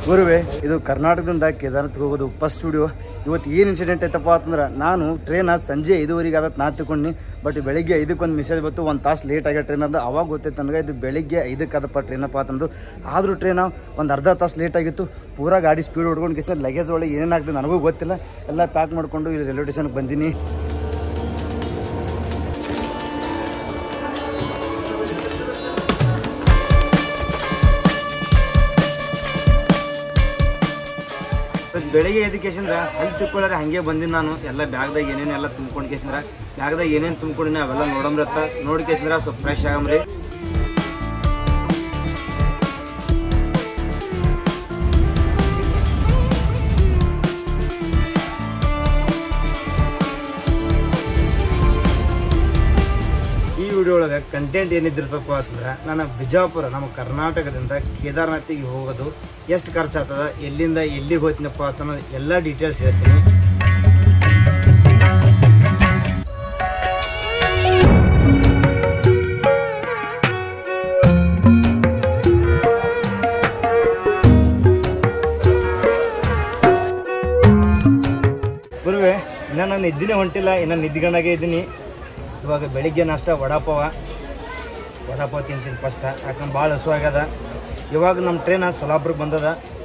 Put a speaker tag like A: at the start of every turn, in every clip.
A: ಗುರುವೆ ಇದು ಕರ್ನಾಟಕದಿಂದ ಕೇದಾರ್ನಾಥ್ಗೆ ಹೋಗೋದು ಫಸ್ಟ್ ಸ್ಟುಡಿಯೋ ಇವತ್ತು ಏನು ಇನ್ಸಿಡೆಂಟ್ ಐತಪ್ಪ ಅಂತಂದ್ರೆ ನಾನು ಟ್ರೈನ ಸಂಜೆ ಐದುವರೆಗೆ ಆದತ್ ನಾ ತಿಳ್ಕೊಂಡು ಬಟ್ ಬೆಳಿಗ್ಗೆ ಐದಕ್ಕೆ ಒಂದು ಮೆಸೇಜ್ ಬಂತು ಒಂದು ತಾಸು ಲೇಟ್ ಆಗ್ಯ ಟ್ರೈನ್ ಅದು ಅವಾಗ ಗೊತ್ತೈತೆ ನನಗೆ ಇದು ಬೆಳಿಗ್ಗೆ ಐದಕ್ಕೆ ಅದಪ್ಪ ಟ್ರೈನಪ್ಪ ಅಂತಂದು ಆದರೂ ಟ್ರೈನ ಒಂದು ಅರ್ಧ ತಾಸು ಲೇಟ್ ಆಗಿತ್ತು ಪೂರಾ ಗಾಡಿ ಸ್ಪೀಡ್ ಹೊಡ್ಕೊಂಡು ಕಿಸ ಲಗೇಜ್ ಒಳಗೆ ಏನೇನಾಗ್ತದೆ ನನಗೂ ಗೊತ್ತಿಲ್ಲ ಎಲ್ಲ ಪ್ಯಾಕ್ ಮಾಡಿಕೊಂಡು ಇಲ್ಲಿ ರೈಲ್ವೆ ಸ್ಟೇಷನ್ಗೆ ಬಂದೀನಿ ಇವತ್ತು ಬೆಳಿಗ್ಗೆ ಎದ್ದು ಕೇಸಂದ್ರ ಅಲ್ಲಿ ತಿಳ್ಕೊಳ್ಳಾರೆ ಹಂಗೆ ಬಂದಿನಿ ನಾನು ಎಲ್ಲ ಬ್ಯಾಗ್ದಾಗ ಏನೇನೆಲ್ಲ ತುಂಬ್ಕೊಂಡು ಕೇಸಂದ್ರ ಬ್ಯಾಗ್ದಾಗ ಏನೇನು ತುಂಬ್ಕೊಂಡಿನಿ ಅವೆಲ್ಲ ನೋಡಮ್ರತ್ತ ನೋಡಿ ಕೇಸಂದ್ರ ಸ್ವಲ್ಪ ಫ್ರೆಶ್ ಆಗಮ್ರಿ ಈ ವಿಡಿಯೋ ಒಳಗೆ ಕಂಟೆಂಟ್ ಏನಿದ್ದಿರ್ತಪ್ಪ ಅಂತಂದ್ರೆ ನಾನು ಬಿಜಾಪುರ ನಮ್ಮ ಕರ್ನಾಟಕದಿಂದ ಕೇದಾರ್ನಾಥಿಗೆ ಹೋಗೋದು ಎಷ್ಟು ಖರ್ಚಾಗ್ತದ ಎಲ್ಲಿಂದ ಎಲ್ಲಿಗೆ ಹೋಗ್ತೀನಪ್ಪ ಅಂತ ಅನ್ನೋದು ಎಲ್ಲ ಡೀಟೇಲ್ಸ್ ಹೇಳ್ತೀನಿ ಗುರುವೆ ಇನ್ನು ನಾನು ನಿದ್ದಿನೇ ಹೊಂಟಿಲ್ಲ ಇನ್ನು ನಿದ್ದಿಗಂಡಾಗೆ ಇದ್ದೀನಿ ಇವಾಗ ಬೆಳಿಗ್ಗೆ ನಾಷ್ಟ ವಡಾಪಾವ ವಡಾಪಾವ ತಿಂತೀನಿ ಫಸ್ಟ್ ಯಾಕಂದ್ರೆ ಭಾಳ ಹಸು ಆಗ್ಯದ ಇವಾಗ ನಮ್ಮ ಟ್ರೈನ್ ಸೊಲಾಪುರಕ್ಕೆ ಬಂದದ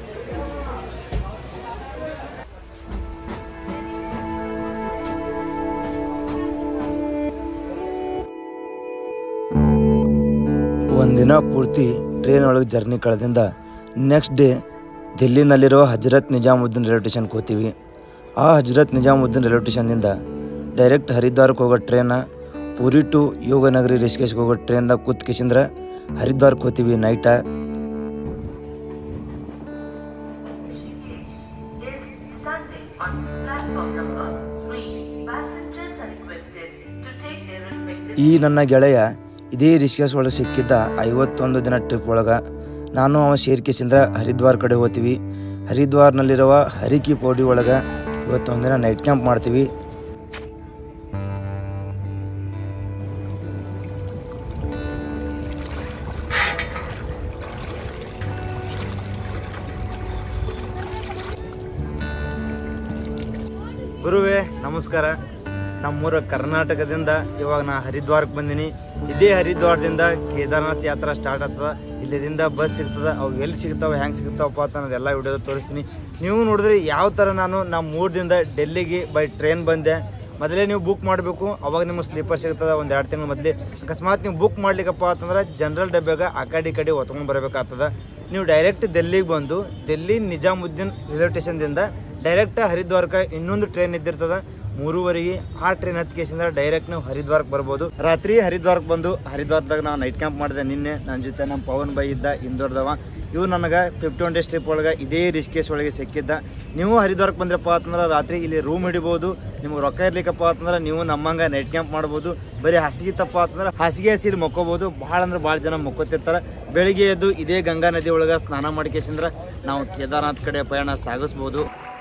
A: ಒಂದಿನ ಪೂರ್ತಿ ಟ್ರೈನ್ ಒಳಗೆ ಜರ್ನಿ ಕಳೆದಿಂದ ನೆಕ್ಸ್ಟ್ ಡೇ ದಿಲ್ಲಿನಲ್ಲಿರುವ ಹಜರತ್ ನಿಜಾಮುದ್ದೀನ್ ರೈಲ್ವೆ ಸ್ಟೇಷನ್ಗೆ ಹೋಗ್ತೀವಿ ಆ ಹಜರತ್ ನಿಜಾಮುದ್ದೀನ್ ರೈಲ್ವೆ ಸ್ಟೇಷನ್ನಿಂದ ಡೈರೆಕ್ಟ್ ಹರಿದ್ವಾರಕ್ಕೆ ಹೋಗೋ ಟ್ರೈನ ಪುರಿ ಟು ಯೋಗನಗರಿ ರಿಷಿಕೇಶ್ಗೆ ಹೋಗೋ ಟ್ರೈನ್ದಾಗ ಕೂತ್ ಕಿಸಿಂದ್ರ ಹರಿದ್ವಾರಕ್ಕೆ ಹೋಗ್ತೀವಿ night
B: is standing on platform number 3. Passengers are requested to take their respective
A: ಈ ನನ್ನ ಗೆಳೆಯ ಇದೇ ರಿಷಿಕೇಶ್ ಒಳಗೆ ಸಿಕ್ಕಿದ್ದ ಐವತ್ತೊಂದು ದಿನ ಟ್ರಿಪ್ ಒಳಗೆ ನಾನು ಅವ ಸೇರ್ಕಿಸಿಂದ ಹರಿದ್ವಾರ್ ಕಡೆ ಹೋಗ್ತೀವಿ ಹರಿದ್ವಾರ್ನಲ್ಲಿರುವ ಹರಿಕಿ ಪೌಡಿ ಒಳಗೆ ಇವತ್ತೊಂದು ದಿನ ನೈಟ್ ಕ್ಯಾಂಪ್ ಮಾಡ್ತೀವಿ ಗುರುವೇ ನಮಸ್ಕಾರ ನಮ್ಮೂರ ಕರ್ನಾಟಕದಿಂದ ಇವಾಗ ನಾ ಹರಿದ್ವಾರಕ್ಕೆ ಬಂದೀನಿ ಇದೇ ಹರಿದ್ವಾರದಿಂದ ಕೇದಾರ್ನಾಥ್ ಯಾತ್ರಾ ಸ್ಟಾರ್ಟ್ ಆಗ್ತದ ಇಲ್ಲಿದಿಂದ ಬಸ್ ಸಿಗ್ತದ ಅವು ಎಲ್ಲಿ ಸಿಗ್ತಾವೆ ಹೆಂಗೆ ಸಿಗ್ತಾವಪ್ಪ ಅಂತ ಅನ್ನೋದೆಲ್ಲ ವಿಡಿಯೋ ತೋರಿಸ್ತೀನಿ ನೀವು ನೋಡಿದ್ರೆ ಯಾವ ಥರ ನಾನು ನಮ್ಮ ಮೂರದಿಂದ ಡೆಲ್ಲಿಗೆ ಬೈ ಟ್ರೈನ್ ಬಂದೆ ಮೊದಲೇ ನೀವು ಬುಕ್ ಮಾಡಬೇಕು ಅವಾಗ ನಿಮ್ಗೆ ಸ್ಲೀಪರ್ ಸಿಗ್ತದೆ ಒಂದು ಎರಡು ತಿಂಗಳು ಮೊದಲೇ ಅಕಸ್ಮಾತ್ ನೀವು ಬುಕ್ ಮಾಡ್ಲಿಕ್ಕಪ್ಪ ಅಂತಂದ್ರೆ ಜನರಲ್ ಡಬ್ಬ್ಯಾಗ ಆ ಕಡೆ ಈ ಕಡೆ ಹೊತ್ಕೊಂಡು ಬರಬೇಕಾಗ್ತದ ನೀವು ಡೈರೆಕ್ಟ್ ಡೆಲ್ಲಿಗೆ ಬಂದು ಡೆಲ್ಲಿ ನಿಜಾಮುದ್ದೀನ್ ರೈಲ್ವೆ ಸ್ಟೇಷನ್ದಿಂದ ಡೈರೆಕ್ಟ್ ಹರಿದ್ವಾರಕ್ಕೆ ಇನ್ನೊಂದು ಟ್ರೈನ್ ಇದ್ದಿರ್ತದ ಮೂರುವರೆಗೆ ಆ ಟ್ರೈನ್ ಹತ್ತಿಗೆಸಿಂದ ಡೈರೆಕ್ಟ್ ನಾವು ಹರಿದ್ವಾರಕ್ಕೆ ಬರ್ಬೋದು ರಾತ್ರಿ ಹರಿದ್ವಾರಕ್ಕೆ ಬಂದು ಹರಿದ್ವಾರದಾಗ ನಾವು ನೈಟ್ ಕ್ಯಾಂಪ್ ಮಾಡಿದೆ ನಿನ್ನೆ ನನ್ನ ಜೊತೆ ನಮ್ಮ ಪವನ್ ಬೈ ಇದ್ದ ಇಂದೋರ್ದವ ಇವು ನನಗೆ ಫಿಫ್ಟಿ ಒನ್ ಡೇಸ್ ಟ್ರಿಪ್ ಒಳಗೆ ಇದೇ ರಿಸ್ಕೇಸ್ ಒಳಗೆ ಸಿಕ್ಕಿದ್ದ ನೀವು ಹರಿದ್ವಾರಕ್ಕೆ ಬಂದ್ರಪ್ಪ ಅಂತಂದ್ರೆ ರಾತ್ರಿ ಇಲ್ಲಿ ರೂಮ್ ಹಿಡಿಬೋದು ನಿಮ್ಗೆ ರೊಕ್ಕ ಇರ್ಲಿಕ್ಕಪ್ಪ ಅಂತಂದ್ರೆ ನೀವು ನಮ್ಮಂಗೆ ನೈಟ್ ಕ್ಯಾಂಪ್ ಮಾಡ್ಬೋದು ಬರೀ ಹಾಸಿಗೆ ತಪ್ಪ ಅಂತಂದ್ರೆ ಹಾಸಿಗೆ ಹಸಿರು ಮಕ್ಕೋಬೋದು ಭಾಳ ಅಂದ್ರೆ ಭಾಳ ಜನ ಮಕ್ಕೋತಿರ್ತಾರೆ ಬೆಳಿಗ್ಗೆ ಎದ್ದು ಇದೇ ಗಂಗಾ ನದಿ ಒಳಗೆ ಸ್ನಾನ ಮಾಡ್ಕೇಸಿಂದ್ರೆ ನಾವು ಕೇದಾರ್ನಾಥ್ ಕಡೆ ಪಯಣ ಸಾಗಿಸ್ಬೋದು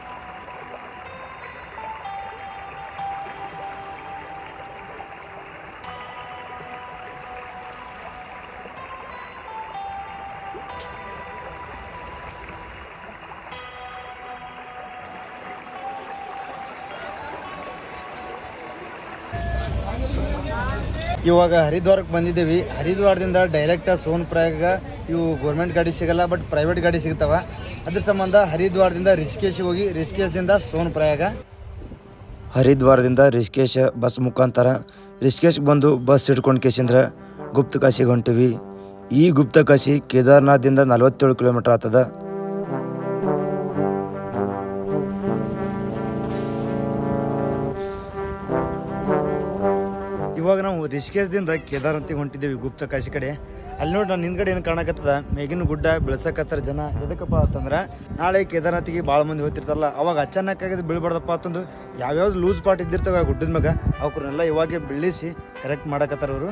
A: ಇವಾಗ ಹರಿದ್ವಾರಕ್ಕೆ ಬಂದಿದ್ದೀವಿ ಹರಿದ್ವಾರದಿಂದ ಡೈರೆಕ್ಟ್ ಸೋನ್ಪ್ರಯಾಗ ಇವು ಗೌರ್ಮೆಂಟ್ ಗಾಡಿ ಸಿಗಲ್ಲ ಬಟ್ ಪ್ರೈವೇಟ್ ಗಾಡಿ ಸಿಗ್ತಾವ ಅದ್ರ ಸಂಬಂಧ ಹರಿದ್ವಾರದಿಂದ ರಿಷಿಕೇಶಿಗೆ ಹೋಗಿ ರಿಷಿಕೇಶದಿಂದ ಸೋನ್ಪ್ರಯಾಗ ಹರಿದ್ವಾರದಿಂದ ರಿಷಿಕೇಶ ಬಸ್ ಮುಖಾಂತರ ರಿಷಿಕೇಶ್ಗೆ ಬಂದು ಬಸ್ ಹಿಡ್ಕೊಂಡು ಕೇಸಿಂದ್ರ ಗುಪ್ತಕಾಶಿಗೆ ಹೊಂಟಿವಿ ಈ ಗುಪ್ತಕಾಶಿ ಕೇದಾರ್ನಾಥದಿಂದ ನಲವತ್ತೇಳು ಕಿಲೋಮೀಟರ್ ಆಗ್ತದ ಇವಾಗ ನಾವು ರಿಷಿಕೇಶ್ದಿಂದ ಕೇದಾರ್ನಾಥಿಗೆ ಹೊಂಟಿದ್ದೀವಿ ಗುಪ್ತಕಾಶಿ ಕಡೆ ಅಲ್ಲಿ ನೋಡಿ ನಾನು ಹಿಂದ್ಗಡೆ ಏನು ಕಾಣಕತ್ತದ ಮೇಗಿನ ಗುಡ್ಡ ಬೆಳ್ಸಕತ್ತಾರ ಜನ ಎದಕ್ಕಪ್ಪ ಅಂತಂದ್ರೆ ನಾಳೆ ಕೇದಾರ್ನಾಥಿಗೆ ಭಾಳ ಮಂದಿ ಹೋಗ್ತಿರ್ತಾರಲ್ಲ ಅವಾಗ ಅಚಾನಕ್ ಆಗಿ ಬೀಳ್ಬಾರ್ದಪ್ಪ ಅಂತಂದು ಯಾವ್ಯಾವ್ದು ಲೂಸ್ ಪಾಟ್ ಇದ್ದಿರ್ತಾವ ಆ ಗುಡ್ಡದ ಮ್ಯಾಗ ಅವ್ರನ್ನೆಲ್ಲ ಇವಾಗೆ ಬೀಳಿಸಿ ಕರೆಕ್ಟ್ ಮಾಡಕತ್ತಾರ ಅವರು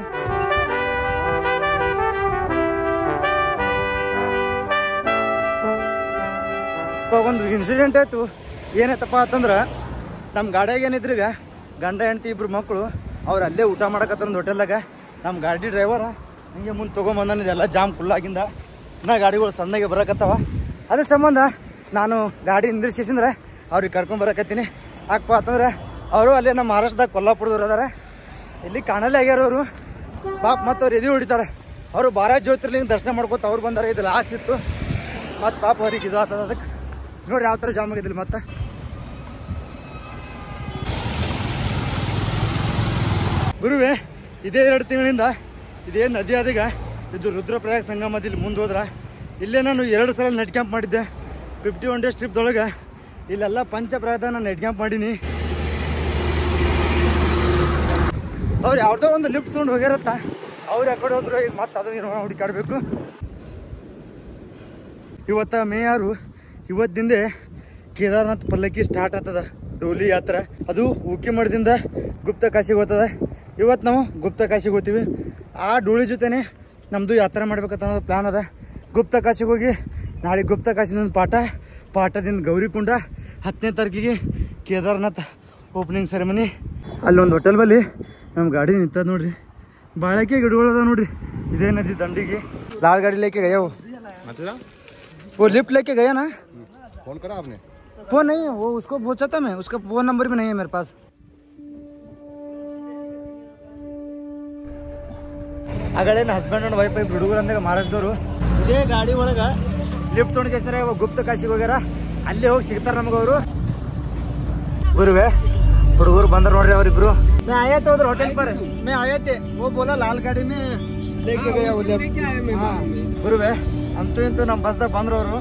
A: ಇವಾಗ ಒಂದು ಇನ್ಸಿಡೆಂಟ್ ಆಯ್ತು ಏನಾಯ್ತಪ್ಪ ಅಂತಂದ್ರೆ ನಮ್ಮ ಗಾಡಿಯಾಗ ಏನಿದ್ರೀಗ ಗಂಡ ಹೆಂಡತಿ ಇಬ್ರು ಮಕ್ಕಳು ಅವ್ರು ಅಲ್ಲೇ ಊಟ ಮಾಡಕತ್ತಾರ ಒಂದು ಹೋಟೆಲ್ದಾಗ ನಮ್ಮ ಗಾಡಿ ಡ್ರೈವರ ಹಂಗೆ ಮುಂದೆ ತೊಗೊಂಬಂದಾನ ಇದೆಲ್ಲ ಜಾಮ್ ಫುಲ್ಲಾಗಿಂದ ನಾ ಗಾಡಿಗಳು ಸಣ್ಣಗೆ ಬರಕತ್ತಾವ ಅದ್ರ ಸಂಬಂಧ ನಾನು ಗಾಡಿ ನಿಂದ್ರಿಸಿದ್ರೆ ಅವ್ರಿಗೆ ಕರ್ಕೊಂಡ್ ಬರಕತ್ತೀನಿ ಯಾಕಪ್ಪ ಅಂತಂದ್ರೆ ಅವರು ಅಲ್ಲೇ ನಮ್ಮ ಮಹಾರಾಷ್ಟ್ರದಾಗ ಕೊಲ್ಲಾಪುರದವ್ರು ಅದಾರ ಇಲ್ಲಿ ಕಾಣಲ್ಲೇ ಆಗ್ಯಾರ ಅವರು ಪಾಪ ಮತ್ತು ಅವ್ರು ಎದೆ ಹೊಡಿತಾರೆ ಅವರು ಬಾರ ಜ್ಯೋತಿರ್ಲಿಂಗ ದರ್ಶನ ಮಾಡ್ಕೋತ ಅವ್ರು ಬಂದಾರ ಇದು ಲಾಸ್ಟ್ ಇತ್ತು ಮತ್ತು ಪಾಪ ಅವ್ರಿಗೆ ಇದು ಆಗ್ತದ ಅದಕ್ಕೆ ನೋಡ್ರಿ ಯಾವ ಥರ ಜಾಮ್ ಆಗಿದ್ದಿಲ್ಲ ಮತ್ತೆ ಗುರುವೆ ಇದೇ ಎರಡು ತಿಂಗಳಿಂದ ಇದೇ ನದಿ ಆದೀಗ ಇದು ರುದ್ರಪ್ರಯಾಗ ಸಂಗಮದಲ್ಲಿ ಮುಂದೆ ಹೋದ್ರ ಇಲ್ಲೇ ನಾನು ಎರಡು ಸಲ ನೆಟ್ ಕ್ಯಾಂಪ್ ಮಾಡಿದ್ದೆ ಫಿಫ್ಟಿ ಒನ್ ಡೇಸ್ ಟ್ರಿಪ್ದೊಳಗೆ ಇಲ್ಲೆಲ್ಲ ಪಂಚಪ್ರಯದ ನಾನು ನೆಟ್ ಕ್ಯಾಂಪ್ ಮಾಡೀನಿ ಅವ್ರು ಯಾವ್ದೋ ಒಂದು ಲಿಫ್ಟ್ ತೊಗೊಂಡು ಹೋಗ್ಯಾರತ್ತ ಅವ್ರು ಯಾಕಡೆ ಹೋದ್ರು ಈಗ ಮತ್ತೆ ಅದನ್ನ ಹುಡುಕಾಡ್ಬೇಕು ಇವತ್ತ ಮೇ ಆರು ಇವತ್ತಿಂದೆ ಕೇದಾರ್ನಾಥ್ ಪಲ್ಲಕ್ಕಿ ಸ್ಟಾರ್ಟ್ ಆಗ್ತದ ಡೋಲಿ ಯಾತ್ರೆ ಅದು ಉಕ್ಕಿ ಮಠದಿಂದ ಗುಪ್ತ ಕಾಶಿಗೆ ಹೋಗ್ತದ ಇವತ್ತು ನಾವು ಗುಪ್ತ ಕಾಶಿಗೆ ಹೋಗ್ತೀವಿ ಆ ಡೋಳಿ ಜೊತೆನೆ ನಮ್ಮದು ಯಾತ್ರೆ ಮಾಡ್ಬೇಕಂತ ಅನ್ನೋದು ಪ್ಲಾನ್ ಅದ ಗುಪ್ತ ಕಾಶಿಗೆ ಹೋಗಿ ನಾಳೆ ಗುಪ್ತ ಕಾಶಿದಿಂದ ಪಾಠ ಪಾಠದಿಂದ ಗೌರಿಕುಂಡ ಹತ್ತನೇ ತಾರೀಕಿಗೆ ಕೇದಾರ್ನಾಥ್ ಓಪನಿಂಗ್ ಸೆರೆಮನಿ ಅಲ್ಲೊಂದು ಹೋಟೆಲ್ ಬಲ್ಲಿ ನಮ್ಮ ಗಾಡಿ ನಿಂತದ ನೋಡ್ರಿ ಬಾಳಕೆ ಗಿಡಗಳು ಅದಾವ ನೋಡ್ರಿ ಇದೇ ನದಿ ದಂಡಿಗೆ ಲಾಲ್ ಗಾಡಿ ಲೇಕೆ ಗಯ वो
C: मतलब
A: वो लिफ्ट लेके गया ना
C: फोन करा आपने
A: फोन नहीं है वो उसको पूछा था मैं उसका फोन नंबर भी नहीं है मेरे पास ಆಗಲೇ ನನ್ನ ಹಸ್ಬೆಂಡ್ ಅಂಡ್ ವೈಫ್ ಇಬ್ರು ಹುಡುಗರು ಅಂದಾಗ ಮಹಾರಾಷ್ಟ್ರದವರು ಇದೇ ಗಾಡಿ ಒಳಗೆ ಲಿಫ್ಟ್ ತೊಗೊಂಡ್ಕೇಸ್ತಾರೆ ಗುಪ್ತ ಕಾಶಿಗೆ ಹೋಗ್ಯಾರ ಅಲ್ಲಿ ಹೋಗಿ ಸಿಗ್ತಾರೆ ನಮಗೆ ಅವರು ಗುರುವೆ ಹುಡುಗರು ಬಂದ್ರ ನೋಡ್ರಿ ಅವರಿಬ್ರು मैं आया था उधर होटल पर मैं आया थे वो बोला लाल गाड़ी में लेके गया वो लेफ्ट हाँ ಗುರುವೆ ಅಂತೂ ಇಂತೂ ನಮ್ಮ ಬಸ್ದಾಗ ಬಂದ್ರು ಅವರು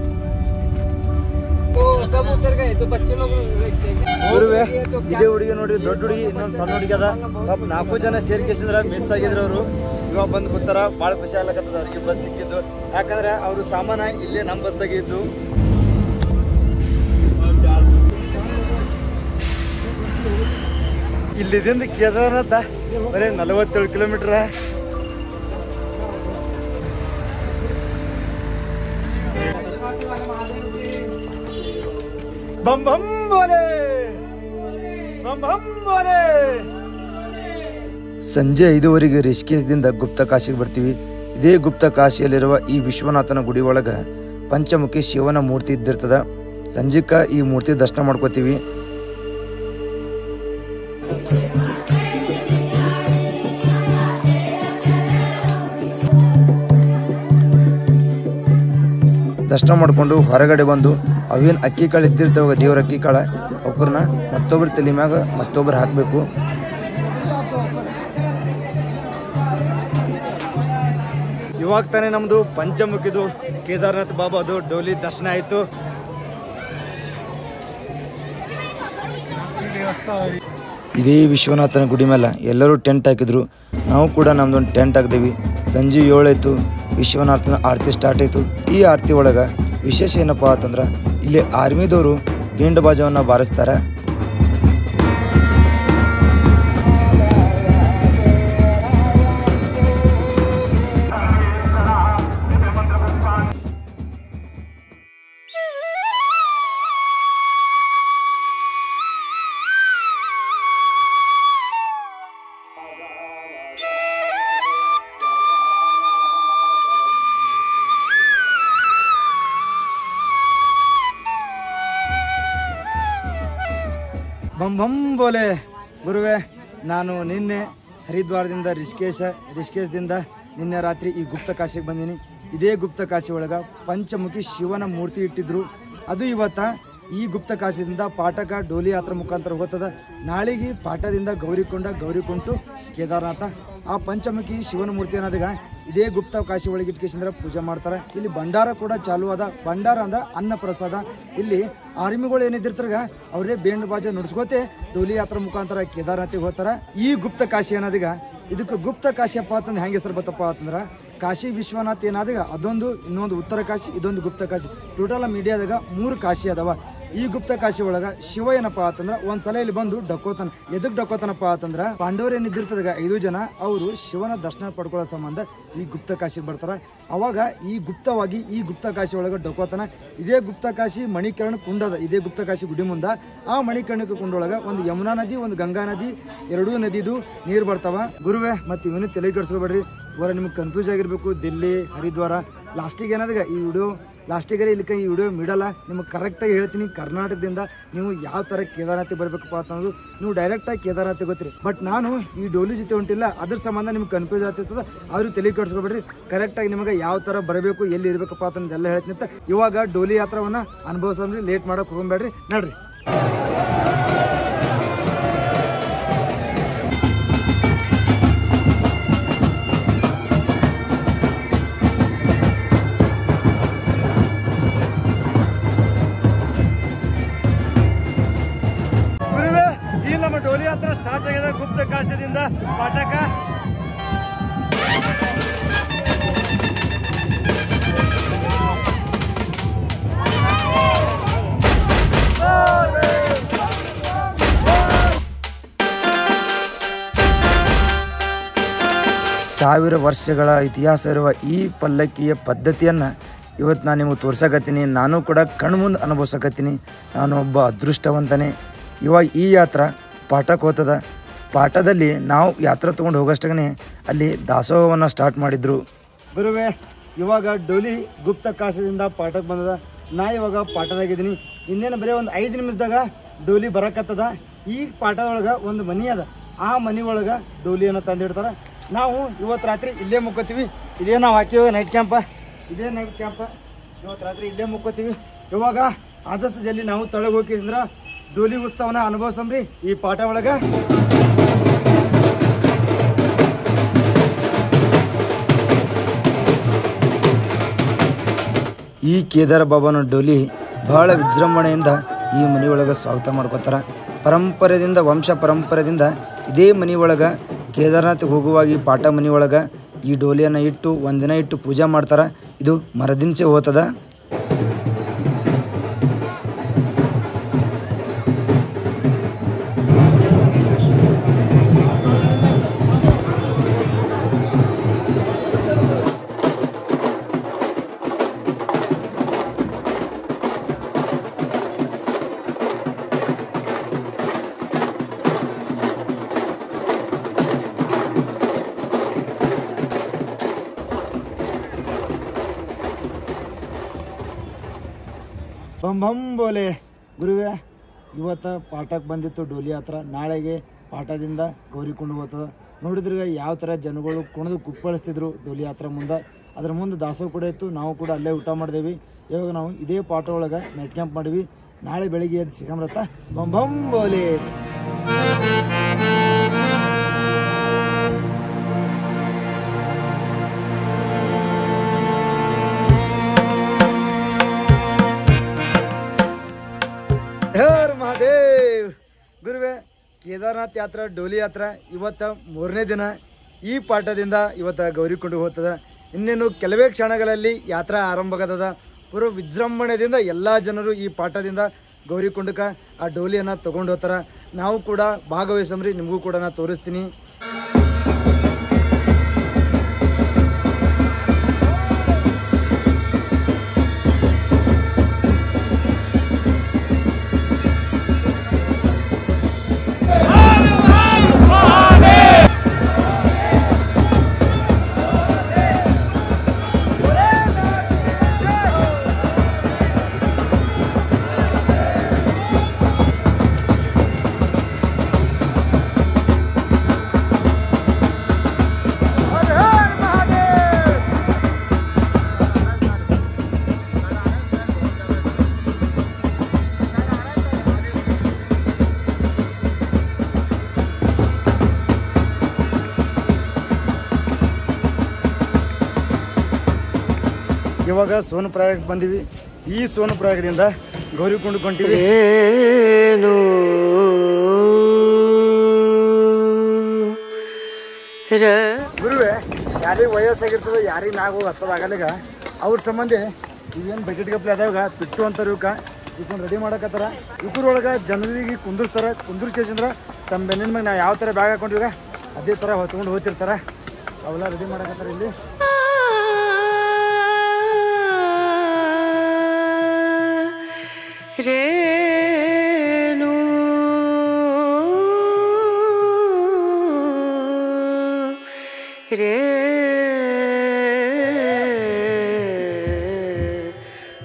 A: ಗುರುವೆ ಇದೇ ಹುಡುಗಿ ನೋಡಿ ದೊಡ್ಡ ಹುಡುಗಿ ಇನ್ನೊಂದು ಸಣ್ಣ ಹುಡುಗಿ ಅದ ಪಾಪ ನಾಲ್ಕು ಜನ ಸೇರ್ಕೇಸಿದ್ರ ಮಿಸ್ ಆಗಿದ್ರು ಅವರು ಇವಾಗ ಬಂದು ಕೂತಾರ ಭಾಳ ಖುಷಿ ಆಗ್ಲಕತ್ತದ ಅವ್ರಿಗೆ ಬಸ್ ಸಿಕ್ಕಿದ್ದು ಯಾಕಂದ್ರೆ ಅವರು ಸಾಮಾನ ಇಲ್ಲೇ ನಮ್ಮ ಬಸ್ದಾಗ ಇದ್ದು ಇಲ್ಲಿದಿಂದ ಕೇದಾರನಾಥ ಬರೀ ನಲವತ್ತೇಳು ಕಿಲೋಮೀಟರ್ ಬಂ ಬಂ ಬೋಲೆ ಬಂ ಬಂ ಬೋಲೆ
D: ಸಂಜೆ ಐದುವರೆಗೆ ರಿಷಿಕೇಶ್ದಿಂದ ಗುಪ್ತ ಕಾಶಿಗೆ ಬರ್ತೀವಿ ಇದೇ ಗುಪ್ತ ಕಾಶಿಯಲ್ಲಿರುವ ಈ ವಿಶ್ವನಾಥನ ಗುಡಿ ಒಳಗೆ ಪಂಚಮುಖಿ ಶಿವನ ಮೂರ್ತಿ ಇದ್ದಿರ್ತದ ಸಂಜೆಕ ಈ ಮೂರ್ತಿ ದರ್ಶನ ಮಾಡ್ಕೋತೀವಿ ದರ್ಶನ ಮಾಡಿಕೊಂಡು ಹೊರಗಡೆ ಬಂದು ಅವೇನು ಅಕ್ಕಿ ಕಾಳು ಇದ್ದಿರ್ತಾವ ದೇವ್ರ ಅಕ್ಕಿ ಕಾಳ ಅವ್ರನ್ನ ಮತ್ತೊಬ್ಬರ ತಲೆ ಮ್ಯಾಗ ಮತ್ತೊಬ್ರು ಹಾಕಬೇಕು
A: ಇವಾಗ ತಾನೇ ನಮ್ದು ಪಂಚಮುಖಿದು ಕೇದಾರ್ನಾಥ್ ಬಾಬಾದು ಡೋಲಿ ದರ್ಶನ ಆಯ್ತು
D: ಇದೇ ವಿಶ್ವನಾಥನ ಗುಡಿ ಮೇಲೆ ಎಲ್ಲರೂ ಟೆಂಟ್ ಹಾಕಿದ್ರು ನಾವು ಕೂಡ ನಮ್ದೊಂದು ಟೆಂಟ್ ಹಾಕಿದ್ವಿ ಸಂಜೆ ಏಳಾಯ್ತು ವಿಶ್ವನಾಥನ ಆರತಿ ಸ್ಟಾರ್ಟ್ ಆಯ್ತು ಈ ಆರತಿ ಒಳಗೆ ವಿಶೇಷ ಏನಪ್ಪಾ ಅಂತಂದ್ರೆ ಇಲ್ಲಿ ಆರ್ಮಿದವರು ಪಿಂಡ ಬಾಜವನ್ನ ಬಾರಿಸ್ತಾರೆ
A: ಬಂ ಬಂ ಬೋಲೆ ಗುರುವೆ ನಾನು ನಿನ್ನೆ ಹರಿದ್ವಾರದಿಂದ ರಿಷಿಕೇಶ ರಿಷಿಕೇಶದಿಂದ ನಿನ್ನೆ ರಾತ್ರಿ ಈ ಗುಪ್ತ ಕಾಶಿಗೆ ಬಂದೀನಿ ಇದೇ ಗುಪ್ತ ಕಾಶಿ ಒಳಗೆ ಪಂಚಮುಖಿ ಶಿವನ ಮೂರ್ತಿ ಇಟ್ಟಿದ್ರು ಅದು ಇವತ್ತ ಈ ಗುಪ್ತ ಕಾಶಿದಿಂದ ಪಾಠಕ ಡೋಲಿ ಯಾತ್ರೆ ಮುಖಾಂತರ ಹೋಗ್ತದ ನಾಳೆಗೆ ಪಾಠದಿಂದ ಗೌರಿಕೊಂಡ ಗೌರಿಕೊಂಟು ಕೇದಾರನಾಥ ಆ ಪಂಚಮುಖಿ ಶಿವನ ಮೂರ್ತಿ ಅನ್ನೋದೀಗ ಇದೇ ಗುಪ್ತ ಕಾಶಿ ಒಳಗೆ ಇಟ್ಕೇಸಿಂದ್ರ ಪೂಜೆ ಮಾಡ್ತಾರೆ ಇಲ್ಲಿ ಭಂಡಾರ ಕೂಡ ಚಾಲು ಅದ ಭಂಡಾರ ಅಂದ್ರ ಅನ್ನ ಪ್ರಸಾದ ಇಲ್ಲಿ ಆರ್ಮಿಗಳು ಏನಿದ್ದಿರ್ತಾರ ಅವರೇ ಬೇಂಡ್ ಬಾಜ ನುಡ್ಸ್ಕೋತೆ ಡೋಲಿ ಯಾತ್ರೆ ಮುಖಾಂತರ ಕೇದಾರನಾಥಿಗೆ ಹೋಗ್ತಾರ ಈ ಗುಪ್ತ ಕಾಶಿ ಅನ್ನೋದೀಗ ಇದಕ್ಕೆ ಗುಪ್ತ ಕಾಶಿಯಪ್ಪ ಅಂತಂದು ಹೆಂಗೆ ಹೆಸರು ಬತ್ತಪ್ಪ ಅಂತಂದ್ರ ಕಾಶಿ ವಿಶ್ವನಾಥ್ ಏನಾದೀಗ ಅದೊಂದು ಇನ್ನೊಂದು ಉತ್ತರ ಕಾಶಿ ಇದೊಂದು ಗುಪ್ತ ಕಾಶಿ ಟೋಟಲ್ ಮೀಡಿಯಾದಾಗ ಮೂರು ಕಾಶಿ ಅದಾವ ಈ ಗುಪ್ತ ಕಾಶಿ ಒಳಗ ಶಿವ ಏನಪ್ಪ ಅಂತಂದ್ರ ಒಂದ್ಸಲ ಇಲ್ಲಿ ಬಂದು ಡಕೋತನ ಎದಕ್ ಡಕೋತನಪ್ಪ ಅಂತಂದ್ರ ಪಾಂಡವರು ಏನಿದ್ದಿರ್ತದಾಗ ಐದು ಜನ ಅವರು ಶಿವನ ದರ್ಶನ ಪಡ್ಕೊಳ್ಳೋ ಸಂಬಂಧ ಈ ಗುಪ್ತ ಕಾಶಿಗೆ ಬರ್ತಾರ ಅವಾಗ ಈ ಗುಪ್ತವಾಗಿ ಈ ಗುಪ್ತ ಕಾಶಿ ಒಳಗ ಡಕೋತನ ಇದೇ ಗುಪ್ತ ಕಾಶಿ ಮಣಿಕರ್ಣ ಕುಂಡದ ಇದೇ ಗುಪ್ತ ಕಾಶಿ ಗುಡಿ ಮುಂದ ಆ ಮಣಿಕರ್ಣಿಕ ಕುಂಡೊಳಗ ಒಂದು ಯಮುನಾ ನದಿ ಒಂದು ಗಂಗಾ ನದಿ ಎರಡೂ ನದಿದು ನೀರು ಬರ್ತಾವ ಗುರುವೆ ಮತ್ತೆ ಇವನು ತಲೆ ಕೆಡಿಸ್ಕೋಬೇಡ್ರಿ ಇವರ ನಿಮ್ಗೆ ಕನ್ಫ್ಯೂಸ್ ಆಗಿರ್ಬೇಕು ದಿಲ್ಲಿ ಹರಿದ್ವಾರ ಲಾಸ್ಟಿಗೆ ಏನಾದಾಗ ಈ ವಿಡಿಯೋ
D: ಲಾಸ್ಟಿಗೆ ಇಲ್ಲಿಕ ಈ ವಿಡಿಯೋ ಮಿಡಲ್ಲ ನಿಮಗೆ ಕರೆಕ್ಟಾಗಿ ಹೇಳ್ತೀನಿ ಕರ್ನಾಟಕದಿಂದ ನೀವು ಯಾವ ಥರ ಕೇದಾರನಾಥಿಗೆ ಬರಬೇಕಪ್ಪ ಅಂತ ಅನ್ನೋದು ನೀವು ಡೈರೆಕ್ಟಾಗಿ ಕೇದಾರನಾಥಿಗೆ ಗೊತ್ತಿರಿ ಬಟ್ ನಾನು ಈ ಡೋಲಿ ಜೊತೆ ಹೊಂಟಿಲ್ಲ ಅದ್ರ ಸಂಬಂಧ ನಿಮ್ಗೆ ಕನ್ಫ್ಯೂಸ್ ಆಗ್ತಿರ್ತದೆ ಆದ್ರೂ ತಲೆ ಕೆಡಿಸ್ಕೊಬೇಡ್ರಿ ಕರೆಕ್ಟಾಗಿ ನಿಮಗೆ ಯಾವ ಥರ ಬರಬೇಕು ಎಲ್ಲಿ ಇರಬೇಕಪ್ಪ ಅಂತ ಎಲ್ಲ ಹೇಳ್ತೀನಿ ಅಂತ ಇವಾಗ ಡೋಲಿ ಯಾತ್ರವನ್ನ ಅನುಭವಿಸೋದ್ರಿ ಲೇಟ್ ಮಾಡೋಕೆ ಹೋಗಬೇಡ್ರಿ ನಡ್ರಿ ಗುರುವೇ ಈ ನಮ್ಮ ಡೋಲಿ ಯಾತ್ರ ಸ್ಟಾರ್ಟ್ ಆಗಿದೆ ಗುಪ್ತ ಕಾಶದಿಂದ ಪಾಠಕ ಸಾವಿರ ವರ್ಷಗಳ ಇತಿಹಾಸ ಇರುವ ಈ ಪಲ್ಲಕ್ಕಿಯ ಪದ್ಧತಿಯನ್ನು ಇವತ್ತು ನಾನು ನಿಮಗೆ ತೋರ್ಸಕತ್ತೀನಿ ನಾನು ಕೂಡ ಕಣ್ಮುಂದೆ ಅನುಭವಿಸಕತ್ತೀನಿ ನಾನು ಒಬ್ಬ ಅದೃಷ್ಟವಂತನೇ ಇವಾಗ ಈ ಯಾತ್ರ ಪಾಠಕ್ಕೆ ಹೋಗ್ತದ ಪಾಠದಲ್ಲಿ ನಾವು ಯಾತ್ರೆ ತೊಗೊಂಡು ಹೋಗೋಷ್ಟಾಗನೇ ಅಲ್ಲಿ ದಾಸೋಹವನ್ನು ಸ್ಟಾರ್ಟ್ ಮಾಡಿದ್ರು ಗುರುವೇ ಇವಾಗ ಡೋಲಿ ಗುಪ್ತ ಕಾಸದಿಂದ ಪಾಠಕ್ಕೆ ಬಂದದ ನಾ ಇವಾಗ ಪಾಠದಾಗಿದ್ದೀನಿ ಇನ್ನೇನು ಬರೀ ಒಂದು ಐದು ನಿಮಿಷದಾಗ ಡೋಲಿ ಬರಕತ್ತದ ಈ ಪಾಠದೊಳಗೆ ಒಂದು ಮನಿ ಅದ ಆ ಮನಿ ಒಳಗೆ ಡೋಲಿಯನ್ನು ತಂದಿಡ್ತಾರ ನಾವು ಇವತ್ತು ರಾತ್ರಿ ಇಲ್ಲೇ ಮುಕ್ಕೋತೀವಿ ಇದೇ ನಾವು ಹಾಕಿವ ನೈಟ್ ಕ್ಯಾಂಪ ಇದೇ ನೈಟ್ ಕ್ಯಾಂಪ ಇವತ್ತು ರಾತ್ರಿ ಇಲ್ಲೇ ಮುಕ್ಕೋತೀವಿ ಇವಾಗ ಆದಷ್ಟು ಜಲ್ದಿ ನಾವು ತಳಗೆ ಹೋಗಿದ್ರ ಡೋಲಿ ಉತ್ಸವನ ಅನುಭವಿಸಮ್ರಿ ಈ ಪಾಠ ಒಳಗೆ ಈ ಕೇದಾರ ಬಾಬಾನ ಡೋಲಿ ಬಹಳ ವಿಜೃಂಭಣೆಯಿಂದ ಈ ಮನೆಯೊಳಗೆ ಸ್ವಾಗತ ಮಾಡ್ಕೋತಾರ ಪರಂಪರೆಯಿಂದ ವಂಶ ಪರಂಪರೆದಿಂದ ಇದೇ ಮನೆಯೊಳಗೆ ಕೇದಾರನಾಥ್ ಹೋಗುವಾಗ ಈ ಪಾಠ ಮನೆಯೊಳಗೆ ಈ ಡೋಲಿಯನ್ನು ಇಟ್ಟು ಒಂದಿನ ಇಟ್ಟು ಪೂಜೆ ಮಾಡ್ತಾರ ಇದು ಮರದಿಂಚೆ ಹೋಗ್ತದ ಬಂ ಬಂ ಬೋಲೆ ಗುರುವೇ ಇವತ್ತು ಪಾಠಕ್ಕೆ ಬಂದಿತ್ತು ಡೋಲಿ ಹತ್ರ ನಾಳೆಗೆ ಪಾಠದಿಂದ ಗೌರಿಕೊಂಡು ಹೋಗ್ತದ ನೋಡಿದ್ರೆ ಯಾವ ಥರ ಜನಗಳು ಕುಣಿದು ಕುಪ್ಪಳಿಸ್ತಿದ್ರು ಡೋಲಿ ಹತ್ರ ಮುಂದೆ ಅದ್ರ ಮುಂದೆ ದಾಸೋಹ ಕೂಡ ಇತ್ತು ನಾವು ಕೂಡ ಅಲ್ಲೇ ಊಟ ಮಾಡಿದೇವಿ ಇವಾಗ ನಾವು ಇದೇ ಪಾಠ ಒಳಗೆ ನೆಟ್ ಕ್ಯಾಂಪ್ ಮಾಡಿವಿ ನಾಳೆ ಬೆಳಿಗ್ಗೆ ಎದ್ದು ಸಿಗಮ್ರತ್ತ ಬಂ ಬಂ ಬೋಲೆ ಹರ್ ಮಹಾದೇವ್ ಗುರುವೆ ಕೇದಾರ್ನಾಥ್ ಯಾತ್ರಾ ಡೋಲಿ ಯಾತ್ರಾ ಇವತ್ತ ಮೂರನೇ ದಿನ ಈ ಪಾಠದಿಂದ ಇವತ್ತ ಗೌರಿಕೊಂಡು ಹೋಗ್ತದ ಇನ್ನೇನು ಕೆಲವೇ ಕ್ಷಣಗಳಲ್ಲಿ ಯಾತ್ರಾ ಆರಂಭ ಆಗತದ ಪೂರ್ವ ವಿಜೃಂಭಣೆಯಿಂದ ಎಲ್ಲ ಜನರು ಈ ಪಾಠದಿಂದ ಗೌರಿಕೊಂಡಕ ಆ ಡೋಲಿಯನ್ನು ತಗೊಂಡು ಹೋಗ್ತಾರ ನಾವು ಕೂಡ ಭಾಗವಹಿಸಮ್ರಿ ನಿಮಗೂ ಕೂಡ ನಾ ತೋರಿಸ್ತೀನಿ ಇವಾಗ ಸೋನು ಪ್ರಯಾಗಕ್ಕೆ ಬಂದಿವಿ ಈ ಸೋನು ಪ್ರಯಾಗದಿಂದ ಗೌರಿಕೊಂಡು ಕೊಂಟಿವಿ ಗುರುವೆ ಯಾರಿಗೆ ವಯಸ್ಸಾಗಿರ್ತದೆ ಯಾರಿಗೆ ಮ್ಯಾಗ ಹೋಗಿ ಹತ್ತದಾಗಲಿಗ ಅವ್ರ ಸಂಬಂಧಿ ಇವೇನು ಬಕೆಟ್ ಗಪ್ಲೆ ಅದಾವಾಗ ಪಿಟ್ಟು ಅಂತಾರೆ ಇವಕ್ಕ ಇವ್ಕೊಂಡು ರೆಡಿ ಮಾಡಕತ್ತಾರ ಇದ್ರೊಳಗೆ ಜನರಿಗೆ ಕುಂದಿರ್ತಾರ ಕುಂದಿರ್ಸ್ಕೇಸಂದ್ರ ತಮ್ಮ ಬೆನ್ನಿನ ಮ್ಯಾಗ ನಾವು ಯಾವ ಥರ ಬ್ಯಾಗ್ ಹಾಕೊಂಡಿವಾಗ ಅದೇ ಥರ ಹೊತ್ಕೊಂಡು ಹೋಗ್ತಿರ್ತಾರ ಅವೆಲ್ಲ ರೆಡಿ ಮಾಡಕತ್ತಾರ ಇಲ್ಲಿ
E: ರೇಣು ರೇ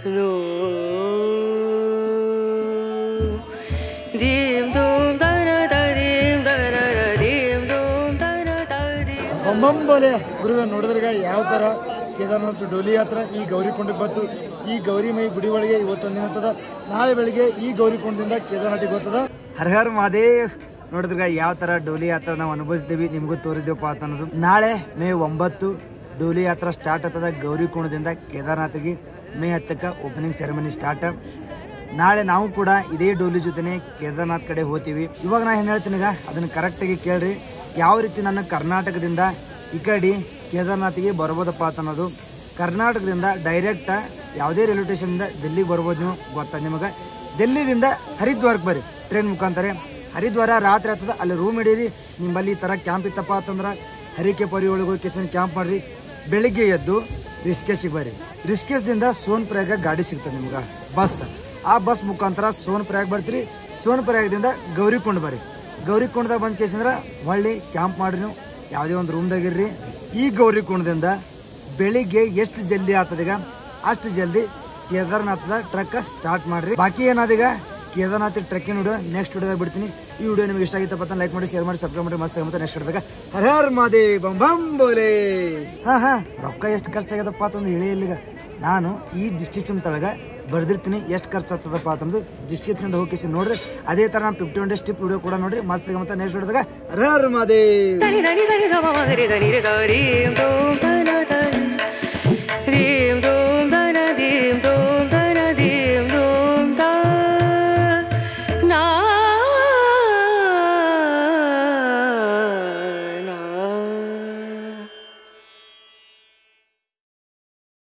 D: ಬೊಂಬಂಬೋಲೆ ಗುರುವೆ ನೋಡಿದ್ರಾಗ ಯಾವ ಥರ ಕೇದಾರನಾಥ್ ಡೋಲಿ ಯಾತ್ರ ಈ ಗೌರಿಕೊಂಡಕ್ಕೆ ಬಂತು ಈ ಗೌರಿಮೈ ಗುಡಿ ಒಳಗೆ ಇವತ್ತೊಂದಿನ ಇರ್ತದ ನಾಳೆ ಬೆಳಿಗ್ಗೆ ಈ ಗೌರಿಕೊಂಡದಿಂದ ಕೇದಾರನಾಥಿಗೆ ಹೋಗ್ತದ ಹರ ಹರ್ ಮಹಾದೇವ್ ನೋಡಿದ್ರಾಗ ಯಾವ ಥರ ಡೋಲಿ ಯಾತ್ರ ನಾವು ಅನುಭವಿಸಿದ್ದೀವಿ ನಿಮಗೂ ತೋರಿದ್ದೇವಪ್ಪ ಅಂತ ಅನ್ನೋದು ನಾಳೆ ಮೇ ಒಂಬತ್ತು ಡೋಲಿ ಯಾತ್ರ ಸ್ಟಾರ್ಟ್ ಆಗ್ತದ ಗೌರಿಕೊಂಡದಿಂದ ಕೇದಾರನಾಥಿಗೆ ಮೇ ಹತ್ತಕ್ಕೆ ಓಪನಿಂಗ್ ಸೆರೆಮನಿ ಸ್ಟಾರ್ಟ್ ನಾಳೆ ನಾವು ಕೂಡ ಇದೇ ಡೋಲಿ ಜೊತೆನೆ ಕೇದಾರ್ನಾಥ್ ಕಡೆ ಹೋಗ್ತೀವಿ ಇವಾಗ ನಾ ಏನು ಹೇಳ್ತೀನಿ ಈಗ ಅದನ್ನ ಕರೆಕ್ಟಾಗಿ ಕೇಳ್ರಿ ಯಾವ ರೀತಿ ನನ್ನ ಕರ್ನಾಟಕದಿಂದ ಈ ಕಡೆ ಕೇದಾರ್ನಾಥಿಗೆ ಬರ್ಬೋದಪ್ಪ ಅಂತ ಅನ್ನೋದು ಕರ್ನಾಟಕದಿಂದ ಡೈರೆಕ್ಟ್ ಯಾವುದೇ ರೈಲ್ವೆ ಸ್ಟೇಷನ್ದಿಂದ ಡೆಲ್ಲಿಗೆ ಬರ್ಬೋದು ನೀವು ಗೊತ್ತಾ ನಿಮಗೆ ಡೆಲ್ಲಿದಿಂದ ಹರಿದ್ವಾರಕ್ಕೆ ಬರ್ರಿ ಟ್ರೈನ್ ಮುಖಾಂತರ ಹರಿದ್ವಾರ ರಾತ್ರಿ ಆಗ್ತದ ಅಲ್ಲಿ ರೂಮ್ ಹಿಡೀರಿ ನಿಮ್ಮಲ್ಲಿ ಈ ಥರ ಕ್ಯಾಂಪ್ ಇತ್ತಪ್ಪ ಅಂತಂದ್ರೆ ಹರಿಕೆ ಪರಿ ಒಳಗೆ ಹೋಗಿ ಕೇಸನ್ ಕ್ಯಾಂಪ್ ಮಾಡ್ರಿ ಬೆಳಿಗ್ಗೆ ಎದ್ದು ರಿಸ್ಕೇಶಿಗೆ ಬರ್ರಿ ರಿಸ್ಕೇಶ್ದಿಂದ ಸೋನ್ ಪ್ರಯಾಗ ಗಾಡಿ ಸಿಗ್ತದೆ ನಿಮ್ಗೆ ಬಸ್ ಆ ಬಸ್ ಮುಖಾಂತರ ಸೋನ್ ಪ್ರಯಾಗ್ ಬರ್ತೀರಿ ಸೋನ್ ಪ್ರಯಾಗದಿಂದ ಗೌರಿಕೊಂಡ್ ಬರ್ರಿ ಗೌರಿಕೊಂಡದಾಗ ಬಂದ ಕೇಸಂದ್ರೆ ಹೊಳ್ಳಿ ಕ್ಯಾಂಪ್ ಮಾಡ್ರಿ ನೀವು ಯಾವುದೇ ಒಂದು ರೂಮ್ದಾಗ ಇರ್ರಿ ಈ ಗೌರಿಕೊಂಡದಿಂದ ಬೆಳಿಗ್ಗೆ ಎಷ್ಟು ಜಲ್ದಿ ಆಗ್ತದೆ ಈಗ ಅಷ್ಟು ಜಲ್ದಿ ಕೇದಾರ್ನಾಥದ ಟ್ರಕ್ ಸ್ಟಾರ್ಟ್ ಮಾಡ್ರಿ ಬಾಕಿ ಏನಾದೀಗ ಕೇದಾರ್ನಾಥ್ ಟ್ರೆಕ್ಕಿಂಗ್ ವಿಡಿಯೋ ನೆಕ್ಸ್ಟ್ ವಿಡಿಯೋದಾಗ ಬಿಡ್ತೀನಿ ಈ ವಿಡಿಯೋ ನಿಮಗೆ ಇಷ್ಟ ಆಗಿತ್ತಪ್ಪ ಅಂತ ಲೈಕ್ ಮಾಡಿ ಶೇರ್ ಮಾಡಿ ಸಬ್ಸ್ಕ್ರೈಬ್ ಮಾಡಿ ಮಸ್ತ್ ಮತ್ತೆ ನೆಕ್ಸ್ಟ್ ವಿಡಿಯೋದಾಗ ಹರ ಹರ್ ಮಾದೇ ಬಂಬೋಲೆ ಹಾ ಹಾ ರೊಕ್ಕ ಎಷ್ಟು ಖರ್ಚಾಗ್ಯದಪ್ಪ ಅಂತಂದು ಹೇಳಿ ಇಲ್ಲಿಗ ನಾನು ಈ ಡಿಸ್ಕ್ರಿಪ್ಷನ್ ತಳಗ ಬರ್ದಿರ್ತೀನಿ ಎಷ್ಟು ಖರ್ಚು ಆಗ್ತದಪ್ಪ ಅಂತಂದು ಡಿಸ್ಕ್ರಿಪ್ಷನ್ ಹೋಗಿ ನೋಡ್ರಿ ಅದೇ ತರ ನಾನು ಫಿಫ್ಟಿ ಒನ್ ಡೇ ಸ್ಟಿಪ್ ವಿಡಿಯೋ ಕೂಡ ನೋಡ್ರಿ ಮತ್ತೆ ಮತ್ತೆ ನೆಕ್ಸ್ಟ್ ವಿಡಿಯೋದಾಗ ಹರ ಹರ್ ಮಾದೇ
E: దని దని సని ధమ మగరి దని రి సరి తో